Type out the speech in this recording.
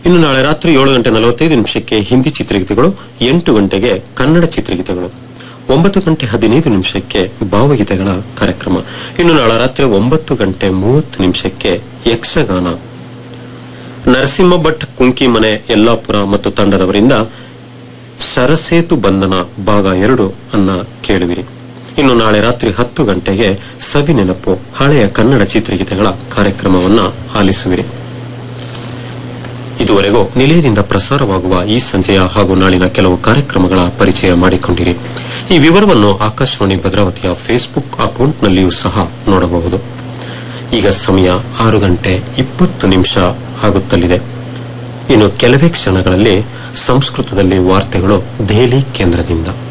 ಇನ್ನು ನಾಳೆ ರಾತ್ರಿ ಏಳು ಗಂಟೆ ನಲವತ್ತೈದು ನಿಮಿಷಕ್ಕೆ ಹಿಂದಿ ಚಿತ್ರಗೀತೆಗಳು ಎಂಟು ಗಂಟೆಗೆ ಕನ್ನಡ ಚಿತ್ರಗೀತೆಗಳು ಒಂಬತ್ತು ಗಂಟೆ ಹದಿನೈದು ನಿಮಿಷಕ್ಕೆ ಭಾವಗೀತೆಗಳ ಕಾರ್ಯಕ್ರಮ ಇನ್ನು ನಾಳೆ ರಾತ್ರಿ ಒಂಬತ್ತು ಗಂಟೆ ಮೂವತ್ತು ನಿಮಿಷಕ್ಕೆ ಯಕ್ಷಗಾನ ನರಸಿಂಹ ಭಟ್ ಕುಂಕಿಮನೆ ಯಲ್ಲಾಪುರ ಮತ್ತು ತಂಡದವರಿಂದ ಸರಸೇತು ಬಂಧನ ಭಾಗ ಎರಡು ಅನ್ನ ಕೇಳುವಿರಿ ಇನ್ನು ನಾಳೆ ರಾತ್ರಿ ಹತ್ತು ಗಂಟೆಗೆ ಸವಿ ನೆನಪು ಹಳೆಯ ಕನ್ನಡ ಚಿತ್ರಗೀತೆಗಳ ಕಾರ್ಯಕ್ರಮವನ್ನ ಆಲಿಸುವಿರಿ ಇದುವರೆಗೂ ನಿಲಯದಿಂದ ಪ್ರಸಾರವಾಗುವ ಈ ಸಂಜೆಯ ಹಾಗೂ ನಾಳಿನ ಕೆಲವು ಕಾರ್ಯಕ್ರಮಗಳ ಪರಿಚಯ ಮಾಡಿಕೊಂಡಿರಿ ಈ ವಿವರವನ್ನು ಆಕಾಶವಾಣಿ ಭದ್ರಾವತಿಯ ಫೇಸ್ಬುಕ್ ಅಕೌಂಟ್ನಲ್ಲಿಯೂ ಸಹ ನೋಡಬಹುದು ಈಗ ಸಮಯ ಆರು ಗಂಟೆ ಇಪ್ಪತ್ತು ನಿಮಿಷ ಆಗುತ್ತಲಿದೆ ಇನ್ನು ಕೆಲವೇ ಕ್ಷಣಗಳಲ್ಲಿ ಸಂಸ್ಕೃತದಲ್ಲಿ ವಾರ್ತೆಗಳು ದೆಹಲಿ ಕೇಂದ್ರದಿಂದ